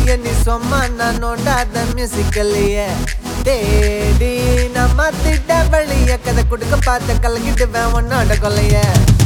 கிளிய நீ சொம்மா நான் நோண்டாத மியூசிக்கல்லையே தேடி நம்ம திட்ட வழிய கதை கொடுக்க பார்த்த கலக்கிட்டு உன்னோட கொல்லைய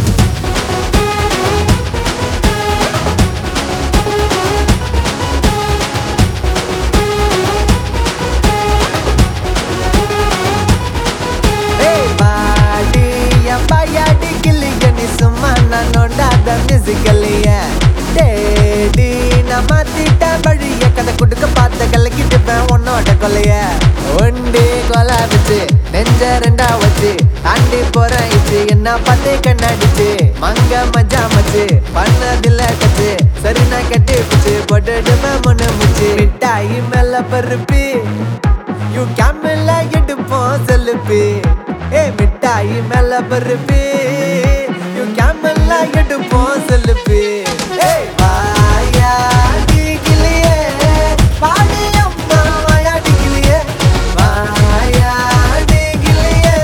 ஏய் பாடி என் பையாடி கிளிய நீ சும்மா நான் நோண்டாத மியூசிக்கல்லைய தேடி நம்ம திட்ட வழிய கதை கொடுக்க பார்த்த கலக்கிட்டு உன்னோட கொல்லைய ஒண்டி கொலா வச்சு நெஞ்ச ரெண்டா வச்சு ஆண்டி போறாயிச்சு என்ன பார்த்து கண்ணாடிச்சு மங்க மஜா மச்சு பண்ணதில்ல கச்சு சரி நான் கட்டி பிச்சு போட்டுடுமே முன்னு முச்சு மிட்டாயி மேல பருப்பி யூ கேமல்ல எடுப்போம் செல்லுப்பி ஏ மிட்டாயி மேல பருப்பி யூ கேமல்ல எடுப்போம் செல்லுப்பி ஏய் வாயா கிளியே பாடி அம்மா வாயா கிளியே வாயா கிளியே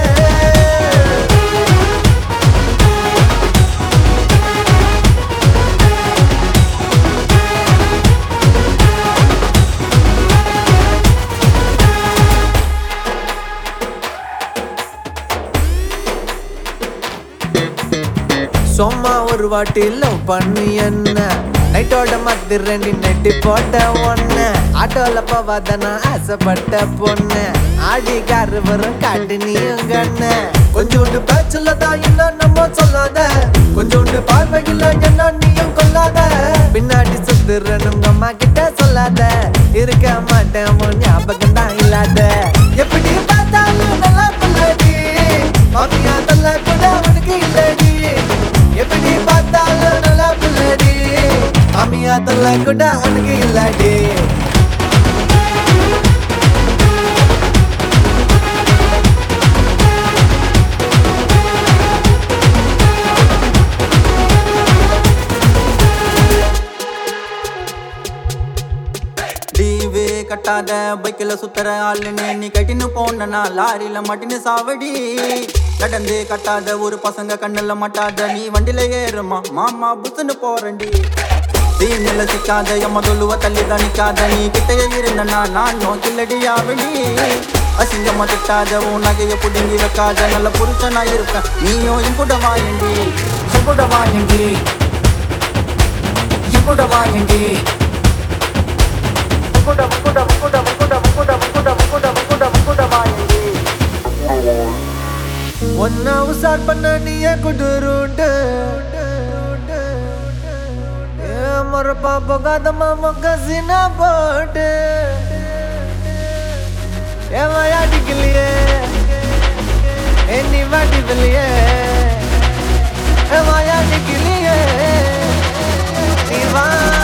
சும்மா ஒரு வாட்டி லவ் பண்ணி என்ன நைட்டோட மத்து ரெண்டு நெட்டி போட்ட ஒண்ணு ஆட்டோல போவாத நான் ஆசைப்பட்ட பொண்ணு ஆடி காரு வரும் காட்டு நீயும் கண்ணு கொஞ்சோண்டு பேச்சுல தான் என்ன நம்ம சொல்லாத கொஞ்சோண்டு பார்வையில் என்ன நீயும் கொல்லாத பின்னாடி சுத்துறன்னு உங்க அம்மா கிட்ட சொல்லாத இருக்க மாட்டேன் உன் ஞாபகம் தான் இல்லாத எப்படி பார்த்தாலும் நல்லா பிள்ளைடி மாமியா தல்ல கூட உனக்கு இல்லடி எப்படி பார்த்தாலும் நல்லா பிள்ளடி மாமியா தல்ல கூட உனக்கு இல்லடி லீவே கட்டாத பைக்கில் சுத்துற ஆளுன்னு நீ கட்டின்னு போனா லாரியில மாட்டின்னு சாவடி நடந்து கட்டாத ஒரு பசங்க கண்ணுல மாட்டாத நீ வண்டியில ஏறுமா மாமா புத்துன்னு போறண்டி தீனில சிக்காத எம்ம தொழுவ தள்ளி தான் நிக்காத நீ கிட்டைய இருந்தனா நான் நோக்கில்லடி ஆவடி அசிங்கமா திட்டாத உன் நகைய புடுங்கி வைக்காத நல்ல புருஷனா இருப்பேன் நீயும் இம்புட வாயண்டி இம்புட வாயண்டி இம்புட வாயண்டி முக்குட முக்குட முக்குட முக்குட முக்குட முக்குட முக்குட முக்குட முக்குட வாயண்டி ஒன்னா உசார் பண்ண நீயே குடுருண்டு மொரப்பா போகாதம்மா மொக்க சினா போட்டு ஏன் வாயாடிக்கலையே என்னி வாட்டி வெளியே ஏன் வாயாடிக்கலையே நீ வா